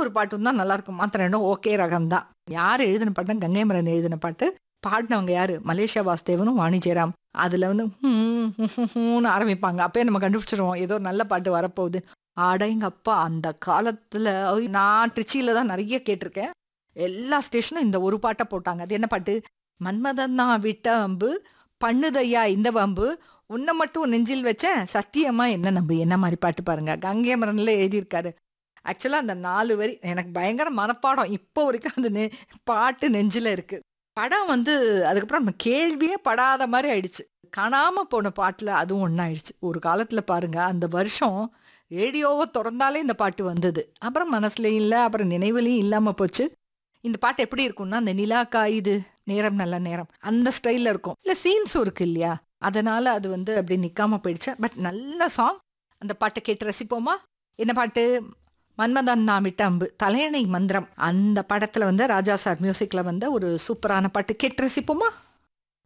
ஒரு பாட்டும் தான் நல்லா இருக்கும் மாத்திரம் ரெண்டும் ஓகே ரகம் தான் யார் எழுதின பாட்டு கங்கைமரன் எழுதின பாட்டு பாடினவங்க யாரு மலேசியா வாசுதேவனும் வாணி ஜெயராம் அதுல வந்து ஹூம், ஹூம், ஹூம்னு ஆரம்பிப்பாங்க அப்பயே நம்ம கண்டுபிடிச்சிருவோம் ஏதோ நல்ல பாட்டு வரப்போகுது அடங்கப்பா அந்த காலத்துல ஐயோ, நான் திருச்சியில தான் நிறைய கேட்டிருக்கேன் எல்லா ஸ்டேஷனும் இந்த ஒரு பாட்டை போட்டாங்க அது என்ன பாட்டு மன்மதன் தான் விட்ட அம்பு பண்ணுதையா இந்த வம்பு உன்னை மட்டும் நெஞ்சில் வச்சேன் சத்தியமா என்ன நம்பு என்ன மாதிரி பாட்டு பாருங்க கங்கைமரன்ல எழுதியிருக்காரு ஆக்சுவலா அந்த நாலு வரி எனக்கு பயங்கர மனப்பாடம் இப்போ வரைக்கும் அந்த நெ- பாட்டு நெஞ்சில இருக்கு படம் வந்து அதுக்கப்புறம் நம்ம கேள்வியே படாத மாதிரி ஆயிடுச்சு காணாம போன பாட்டுல அதுவும் ஒன்னாயிடுச்சு ஒரு காலத்துல பாருங்க அந்த வருஷம் ரேடியோவை திறந்தாலே இந்த பாட்டு வந்தது அப்புறம் மனசுலயும் இல்லை அப்புறம் நினைவுலையும் இல்லாம போச்சு இந்த பாட்டு எப்படி இருக்கும்னா அந்த நிலா காயுது நேரம் நல்ல நேரம் அந்த ஸ்டைல்ல இருக்கும் இல்ல சீன்ஸும் இருக்கு இல்லையா அதனால அது வந்து அப்படி நிக்காம போயிடுச்சு பட் நல்ல சாங் அந்த பாட்டை கேட்டு ரசிப்போமா என்ன பாட்டு மன்மதன் நான் விட்ட அம்பு தலையணை மந்திரம் அந்த படத்துல வந்து ராஜா சார் மியூசிக்ல வந்த ஒரு சூப்பரான பாட்டு கேட்டு ரசிப்போமா